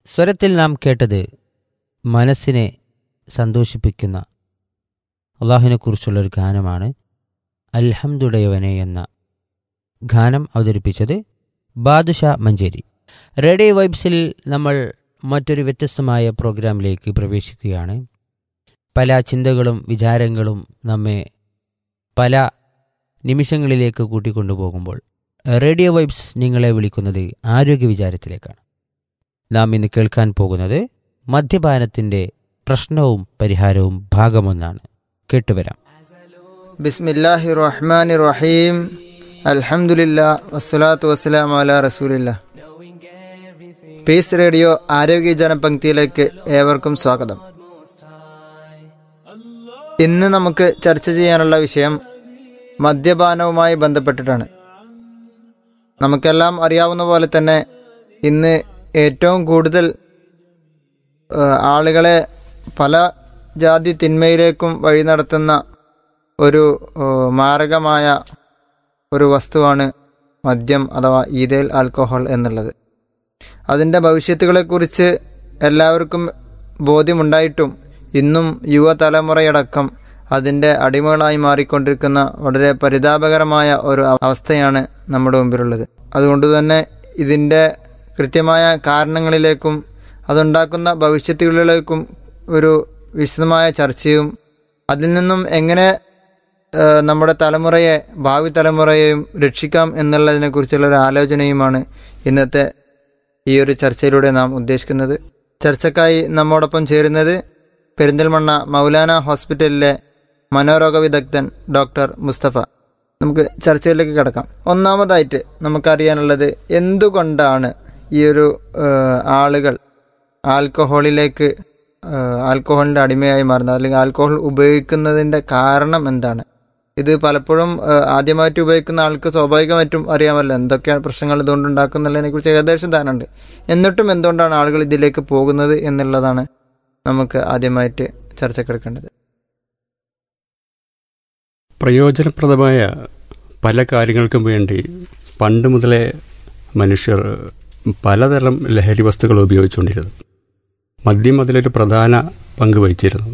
സ്വരത്തിൽ നാം കേട്ടത് മനസ്സിനെ സന്തോഷിപ്പിക്കുന്ന അള്ളാഹുവിനെക്കുറിച്ചുള്ളൊരു ഗാനമാണ് അൽഹംദുടയവനെ എന്ന ഗാനം അവതരിപ്പിച്ചത് ബാദുഷാ മഞ്ചേരി റേഡിയോ വൈബ്സിൽ നമ്മൾ മറ്റൊരു വ്യത്യസ്തമായ പ്രോഗ്രാമിലേക്ക് പ്രവേശിക്കുകയാണ് പല ചിന്തകളും വിചാരങ്ങളും നമ്മെ പല നിമിഷങ്ങളിലേക്ക് കൂട്ടിക്കൊണ്ടുപോകുമ്പോൾ റേഡിയോ വൈബ്സ് നിങ്ങളെ വിളിക്കുന്നത് ആരോഗ്യ വിചാരത്തിലേക്കാണ് നാം ഇന്ന് കേൾക്കാൻ പോകുന്നത് മദ്യപാനത്തിൻ്റെ പ്രശ്നവും പരിഹാരവും ഭാഗമൊന്നാണ് കേട്ടുവരാം ബിസ്മില്ലാഹി റഹ്മാൻ റഹീം അൽഹംദുലില്ലാ വസ്സലാത്തു വസ്സലാം അല റസൂലില്ല പീസ് റേഡിയോ ആരോഗ്യ ജനപങ്ക്തിയിലേക്ക് ഏവർക്കും സ്വാഗതം ഇന്ന് നമുക്ക് ചർച്ച ചെയ്യാനുള്ള വിഷയം മദ്യപാനവുമായി ബന്ധപ്പെട്ടിട്ടാണ് നമുക്കെല്ലാം അറിയാവുന്ന പോലെ തന്നെ ഇന്ന് ഏറ്റവും കൂടുതൽ ആ, ആളുകളെ പല ജാതി തിന്മയിലേക്കും വഴി നടത്തുന്ന ഒരു ആ, മാരകമായ ഒരു വസ്തുവാണ് മദ്യം അഥവാ ഈതേൽ ആൽക്കഹോൾ എന്നുള്ളത് അതിൻ്റെ ഭവിഷ്യത്തുകളെക്കുറിച്ച് എല്ലാവർക്കും ബോധ്യമുണ്ടായിട്ടും ഇന്നും യുവതലമുറയടക്കം അതിൻ്റെ അടിമകളായി മാറിക്കൊണ്ടിരിക്കുന്ന വളരെ പരിതാപകരമായ ഒരു അവസ്ഥയാണ് നമ്മുടെ മുമ്പിലുള്ളത് അതുകൊണ്ട് തന്നെ ഇതിൻ്റെ കൃത്യമായ കാരണങ്ങളിലേക്കും അതുണ്ടാക്കുന്ന ഭവിഷ്യത്തുകളിലേക്കും ഒരു വിശദമായ ചർച്ചയും അതിൽ നിന്നും എങ്ങനെ ഏഹ്, നമ്മുടെ തലമുറയെ ഭാവി തലമുറയെയും രക്ഷിക്കാം എന്നുള്ളതിനെ കുറിച്ചുള്ള ഒരു ആലോചനയുമാണ് ഇന്നത്തെ ഈ ഒരു ചർച്ചയിലൂടെ നാം ഉദ്ദേശിക്കുന്നത് ചർച്ചക്കായി നമ്മോടൊപ്പം ചേരുന്നത് പെരിന്തൽമണ്ണ മൗലാന ഹോസ്പിറ്റലിലെ മനോരോഗ വിദഗ്ധൻ ഡോക്ടർ മുസ്തഫ നമുക്ക് ചർച്ചയിലേക്ക് കിടക്കാം ഒന്നാമതായിട്ട് നമുക്കറിയാനുള്ളത് എന്തുകൊണ്ടാണ് ഈ ഒരു ഏഹ്, ആളുകൾ ആൽക്കഹോളിലേക്ക് ഏഹ്, ആൽക്കഹോളിൻ്റെ അടിമയായി മാറുന്നത് അല്ലെങ്കിൽ ആൽക്കഹോൾ ഉപയോഗിക്കുന്നതിൻ്റെ കാരണം എന്താണ് ഇത് പലപ്പോഴും ഏഹ്, ആദ്യമായിട്ട് ഉപയോഗിക്കുന്ന ആൾക്ക് സ്വാഭാവികമായിട്ടും അറിയാമല്ലോ എന്തൊക്കെയാണ് പ്രശ്നങ്ങൾ ഇതുകൊണ്ട് ഉണ്ടാക്കുന്നുള്ളതിനെ കുറിച്ച് ഏകദേശം ധാരണ ഉണ്ട് എന്നിട്ടും എന്തുകൊണ്ടാണ് ആളുകൾ ഇതിലേക്ക് പോകുന്നത് എന്നുള്ളതാണ് നമുക്ക് ആദ്യമായിട്ട് ചർച്ചക്കെടുക്കേണ്ടത് പ്രയോജനപ്രദമായ പല കാര്യങ്ങൾക്കും വേണ്ടി പണ്ട് മുതലേ മനുഷ്യർ പലതരം ലഹരി വസ്തുക്കൾ ഉപയോഗിച്ചുകൊണ്ടിരുന്നു മദ്യം അതിലൊരു പ്രധാന പങ്ക് വഹിച്ചിരുന്നു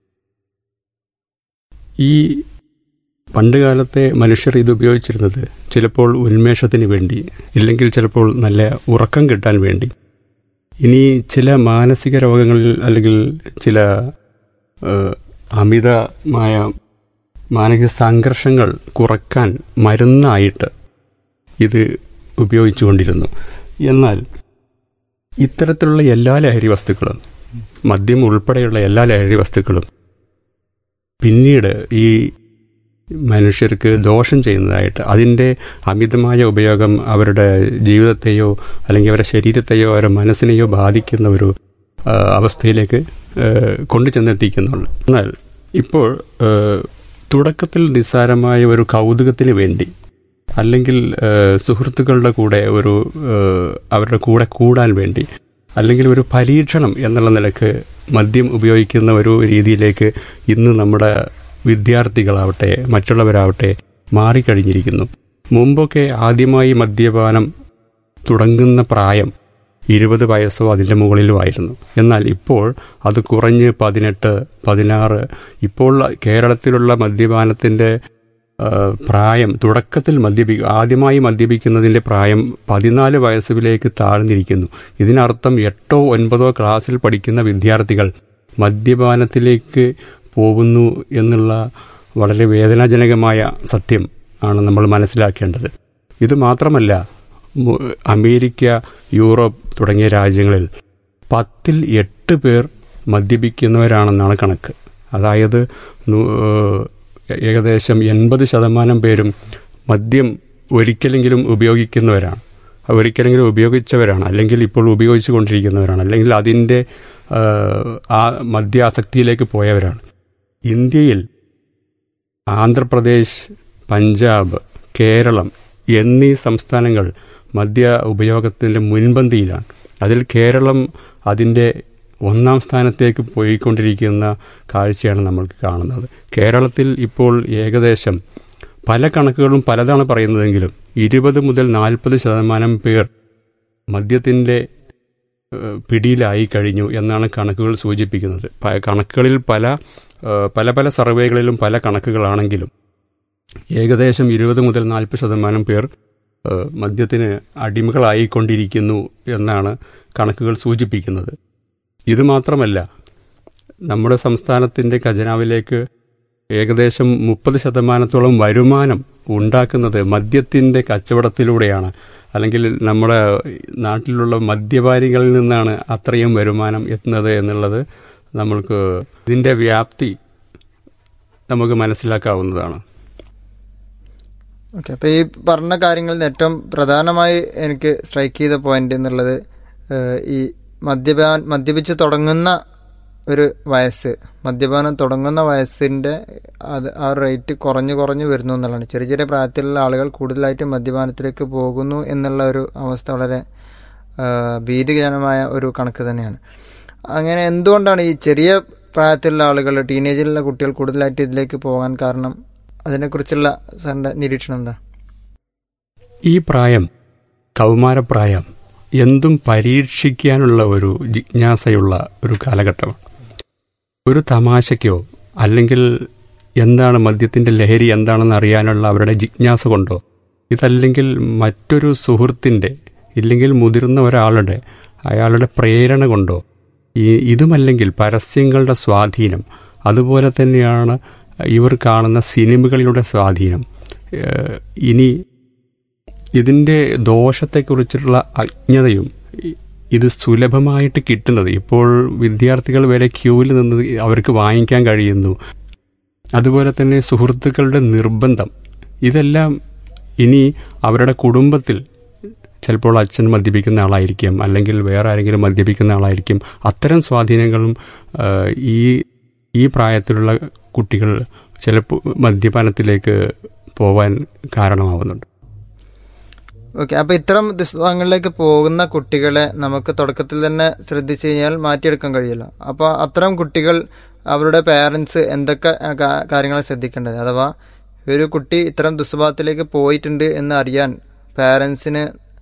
ഈ പണ്ടുകാലത്തെ മനുഷ്യർ ഇത് ഉപയോഗിച്ചിരുന്നത് ചിലപ്പോൾ ഉന്മേഷത്തിന് വേണ്ടി ഇല്ലെങ്കിൽ ചിലപ്പോൾ നല്ല ഉറക്കം കിട്ടാൻ വേണ്ടി ഇനി ചില മാനസിക രോഗങ്ങളിൽ അല്ലെങ്കിൽ ചില ഏഹ്, അമിതമായ മാനസിക സംഘർഷങ്ങൾ കുറക്കാൻ മരുന്നായിട്ട് ഇത് ഉപയോഗിച്ചുകൊണ്ടിരുന്നു എന്നാൽ ഇത്തരത്തിലുള്ള എല്ലാ ലഹരി വസ്തുക്കളും മദ്യം ഉൾപ്പെടെയുള്ള എല്ലാ ലഹരി വസ്തുക്കളും പിന്നീട് ഈ മനുഷ്യർക്ക് ദോഷം ചെയ്യുന്നതായിട്ട് അതിൻ്റെ അമിതമായ ഉപയോഗം അവരുടെ ജീവിതത്തെയോ അല്ലെങ്കിൽ അവരുടെ ശരീരത്തെയോ അവരുടെ മനസ്സിനെയോ ബാധിക്കുന്ന ഒരു ആ, അവസ്ഥയിലേക്ക് ആ, കൊണ്ടു ചെന്നെത്തിക്കുന്നുള്ളു എന്നാൽ ഇപ്പോൾ ആ, തുടക്കത്തിൽ നിസ്സാരമായ ഒരു കൗതുകത്തിന് വേണ്ടി അല്ലെങ്കിൽ ആ, സുഹൃത്തുക്കളുടെ കൂടെ ഒരു ആ, അവരുടെ കൂടെ കൂടാൻ വേണ്ടി അല്ലെങ്കിൽ ഒരു പരീക്ഷണം എന്നുള്ള നിലക്ക് മദ്യം ഉപയോഗിക്കുന്ന ഒരു രീതിയിലേക്ക് ഇന്ന് നമ്മുടെ വിദ്യാർത്ഥികളാവട്ടെ മറ്റുള്ളവരാവട്ടെ മാറിക്കഴിഞ്ഞിരിക്കുന്നു മുമ്പൊക്കെ ആദ്യമായി മദ്യപാനം തുടങ്ങുന്ന പ്രായം ഇരുപത് വയസ്സോ അതിൻ്റെ മുകളിലുമായിരുന്നു എന്നാൽ ഇപ്പോൾ അത് കുറഞ്ഞ് പതിനെട്ട് പതിനാറ് ഇപ്പോൾ കേരളത്തിലുള്ള മദ്യപാനത്തിൻ്റെ ആ, പ്രായം തുടക്കത്തിൽ മദ്യപി ആദ്യമായി മദ്യപിക്കുന്നതിൻ്റെ പ്രായം പതിനാല് വയസ്സിലേക്ക് താഴ്ന്നിരിക്കുന്നു ഇതിനർത്ഥം എട്ടോ ഒൻപതോ ക്ലാസ്സിൽ പഠിക്കുന്ന വിദ്യാർത്ഥികൾ മദ്യപാനത്തിലേക്ക് പോകുന്നു എന്നുള്ള വളരെ വേദനാജനകമായ സത്യം ആണ് നമ്മൾ മനസ്സിലാക്കേണ്ടത് ഇത് മാത്രമല്ല മു- അമേരിക്ക യൂറോപ്പ് തുടങ്ങിയ രാജ്യങ്ങളിൽ പത്തിൽ എട്ട് പേർ മദ്യപിക്കുന്നവരാണെന്നാണ് കണക്ക് അതായത് നൂ- ഏഹ് ഏകദേശം എൺപത് ശതമാനം പേരും മദ്യം ഒരിക്കലെങ്കിലും ഉപയോഗിക്കുന്നവരാണ് ഒരിക്കലെങ്കിലും ഉപയോഗിച്ചവരാണ് അല്ലെങ്കിൽ ഇപ്പോൾ ഉപയോഗിച്ചു കൊണ്ടിരിക്കുന്നവരാണ് അല്ലെങ്കിൽ അതിൻ്റെ ഏഹ്, ആ മദ്യാസക്തിയിലേക്ക് പോയവരാണ് ഇന്ത്യയിൽ ആന്ധ്രാപ്രദേശ് പഞ്ചാബ് കേരളം എന്നീ സംസ്ഥാനങ്ങൾ മദ്യ ഉപയോഗത്തിൻ്റെ മുൻപന്തിയിലാണ് അതിൽ കേരളം അതിൻ്റെ ഒന്നാം സ്ഥാനത്തേക്ക് പോയിക്കൊണ്ടിരിക്കുന്ന കാഴ്ചയാണ് നമ്മൾക്ക് കാണുന്നത് കേരളത്തിൽ ഇപ്പോൾ ഏകദേശം പല കണക്കുകളും പലതാണ് പറയുന്നതെങ്കിലും ഇരുപത് മുതൽ നാൽപ്പത് ശതമാനം പേർ മദ്യത്തിൻ്റെ ഏഹ്, പിടിയിലായി കഴിഞ്ഞു എന്നാണ് കണക്കുകൾ സൂചിപ്പിക്കുന്നത് പ- കണക്കുകളിൽ പല ഏഹ്, പല പല സർവേകളിലും പല കണക്കുകളാണെങ്കിലും ഏകദേശം ഇരുപത് മുതൽ നാൽപ്പത് ശതമാനം പേർ ഏഹ്, മദ്യത്തിന് അടിമകളായിക്കൊണ്ടിരിക്കുന്നു എന്നാണ് കണക്കുകൾ സൂചിപ്പിക്കുന്നത് ഇത് മാത്രമല്ല നമ്മുടെ സംസ്ഥാനത്തിൻ്റെ ഖജനാവിലേക്ക് ഏകദേശം മുപ്പത് ശതമാനത്തോളം വരുമാനം ഉണ്ടാക്കുന്നത് മദ്യത്തിൻ്റെ കച്ചവടത്തിലൂടെയാണ് അല്ലെങ്കിൽ നമ്മുടെ നാട്ടിലുള്ള മദ്യപാനികളിൽ നിന്നാണ് അത്രയും വരുമാനം എത്തുന്നത് എന്നുള്ളത് നമ്മൾക്ക് ഇതിൻ്റെ വ്യാപ്തി നമുക്ക് മനസ്സിലാക്കാവുന്നതാണ് ഓക്കെ അപ്പോൾ ഈ പറഞ്ഞ കാര്യങ്ങളിൽ നിന്ന് ഏറ്റവും പ്രധാനമായി എനിക്ക് സ്ട്രൈക്ക് ചെയ്ത പോയിന്റ് എന്നുള്ളത് ഏഹ്, ഈ മദ്യപാൻ മദ്യപിച്ച് തുടങ്ങുന്ന ഒരു വയസ്സ് മദ്യപാനം തുടങ്ങുന്ന വയസ്സിൻ്റെ അത് ആ റേറ്റ് കുറഞ്ഞു കുറഞ്ഞു വരുന്നു എന്നുള്ളതാണ് ചെറിയ ചെറിയ പ്രായത്തിലുള്ള ആളുകൾ കൂടുതലായിട്ട് മദ്യപാനത്തിലേക്ക് പോകുന്നു എന്നുള്ള ഒരു അവസ്ഥ വളരെ ഏഹ്, ഭീതിജനമായ ഒരു കണക്ക് തന്നെയാണ് അങ്ങനെ എന്തുകൊണ്ടാണ് ഈ ചെറിയ പ്രായത്തിലുള്ള ആളുകൾ ടീനേജിലുള്ള കുട്ടികൾ കൂടുതലായിട്ട് ഇതിലേക്ക് പോകാൻ കാരണം അതിനെക്കുറിച്ചുള്ള സാറിൻ്റെ നിരീക്ഷണം എന്താ ഈ പ്രായം കൗമാരപ്രായം എന്തും പരീക്ഷിക്കാനുള്ള ഒരു ജിജ്ഞാസയുള്ള ഒരു കാലഘട്ടമാണ് ഒരു തമാശയ്ക്കോ അല്ലെങ്കിൽ എന്താണ് മദ്യത്തിൻ്റെ ലഹരി എന്താണെന്ന് അറിയാനുള്ള അവരുടെ ജിജ്ഞാസ കൊണ്ടോ ഇതല്ലെങ്കിൽ മറ്റൊരു സുഹൃത്തിൻ്റെ ഇല്ലെങ്കിൽ മുതിർന്ന ഒരാളുടെ അയാളുടെ പ്രേരണ കൊണ്ടോ ഈ ഇതുമല്ലെങ്കിൽ പരസ്യങ്ങളുടെ സ്വാധീനം അതുപോലെ തന്നെയാണ് ഇവർ കാണുന്ന സിനിമകളിലൂടെ സ്വാധീനം ഏഹ് ഇനി ഇതിൻ്റെ ദോഷത്തെക്കുറിച്ചുള്ള അജ്ഞതയും ഇ- ഇത് സുലഭമായിട്ട് കിട്ടുന്നത് ഇപ്പോൾ വിദ്യാർത്ഥികൾ വരെ ക്യൂവിൽ നിന്ന് അവർക്ക് വാങ്ങിക്കാൻ കഴിയുന്നു അതുപോലെ തന്നെ സുഹൃത്തുക്കളുടെ നിർബന്ധം ഇതെല്ലാം ഇനി അവരുടെ കുടുംബത്തിൽ ചിലപ്പോൾ അച്ഛൻ മദ്യപിക്കുന്ന ആളായിരിക്കും അല്ലെങ്കിൽ വേറെ ആരെങ്കിലും മദ്യപിക്കുന്ന ആളായിരിക്കും അത്തരം സ്വാധീനങ്ങളും ആ, ഈ ഈ പ്രായത്തിലുള്ള കുട്ടികൾ ചിലപ്പോൾ മദ്യപാനത്തിലേക്ക് പോവാൻ കാരണമാവുന്നുണ്ട് ഓക്കെ അപ്പോൾ ഇത്തരം ദുസ്വാങ്ങളിലേക്ക് പോകുന്ന കുട്ടികളെ നമുക്ക് തുടക്കത്തിൽ തന്നെ ശ്രദ്ധിച്ചു കഴിഞ്ഞാൽ മാറ്റിയെടുക്കാൻ കഴിയില്ല അപ്പോൾ അത്തരം കുട്ടികൾ അവരുടെ പേരൻസ് എന്തൊക്കെ കാ- കാര്യങ്ങൾ ശ്രദ്ധിക്കേണ്ടത് അഥവാ ഒരു കുട്ടി ഇത്തരം ദുസ്വഭാവത്തിലേക്ക് പോയിട്ടുണ്ട് എന്ന് അറിയാൻ പേരൻസിന്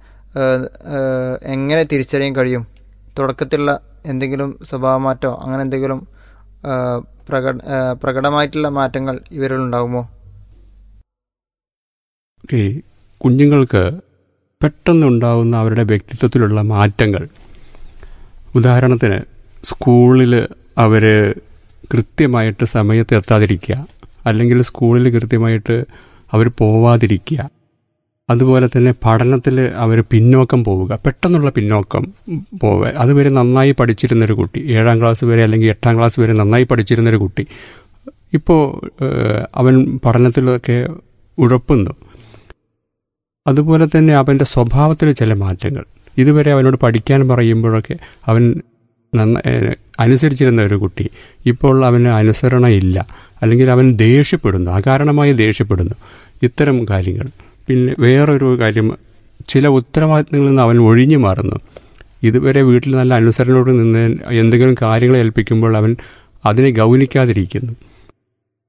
എങ്ങനെ തിരിച്ചറിയാൻ കഴിയും തുടക്കത്തിലുള്ള എന്തെങ്കിലും സ്വഭാവമാറ്റോ അങ്ങനെ എന്തെങ്കിലും ആ, പ്രകട ആ, പ്രകടമായിട്ടുള്ള മാറ്റങ്ങൾ ഇവരിൽ ഉണ്ടാകുമോ ഈ കുഞ്ഞുങ്ങൾക്ക് പെട്ടെന്നുണ്ടാവുന്ന അവരുടെ വ്യക്തിത്വത്തിലുള്ള മാറ്റങ്ങൾ ഉദാഹരണത്തിന് സ്കൂളിൽ അവർ കൃത്യമായിട്ട് സമയത്ത് എത്താതിരിക്കുക അല്ലെങ്കിൽ സ്കൂളിൽ കൃത്യമായിട്ട് അവർ പോവാതിരിക്കുക അതുപോലെ തന്നെ പഠനത്തിൽ അവർ പിന്നോക്കം പോവുക പെട്ടെന്നുള്ള പിന്നോക്കം പോവുക അതുവരെ നന്നായി പഠിച്ചിരുന്നൊരു കുട്ടി ഏഴാം ക്ലാസ് വരെ അല്ലെങ്കിൽ എട്ടാം ക്ലാസ് വരെ നന്നായി പഠിച്ചിരുന്നൊരു കുട്ടി ഇപ്പോൾ അവൻ പഠനത്തിലൊക്കെ ഉഴപ്പുന്നു അതുപോലെ തന്നെ അവൻ്റെ സ്വഭാവത്തിൽ ചില മാറ്റങ്ങൾ ഇതുവരെ അവനോട് പഠിക്കാൻ പറയുമ്പോഴൊക്കെ അവൻ നന്ന ഏഹ് അനുസരിച്ചിരുന്ന ഒരു കുട്ടി ഇപ്പോൾ അവന് അനുസരണയില്ല അല്ലെങ്കിൽ അവൻ ദേഷ്യപ്പെടുന്നു അകാരണമായി ദേഷ്യപ്പെടുന്നു ഇത്തരം കാര്യങ്ങൾ പിന്നെ വേറൊരു കാര്യം ചില ഉത്തരവാദിത്തങ്ങളിൽ നിന്ന് അവൻ ഒഴിഞ്ഞു മാറുന്നു ഇതുവരെ വീട്ടിൽ നല്ല അനുസരണയോട് നിന്ന് എന്തെങ്കിലും കാര്യങ്ങൾ ഏൽപ്പിക്കുമ്പോൾ അവൻ അതിനെ ഗൗനിക്കാതിരിക്കുന്നു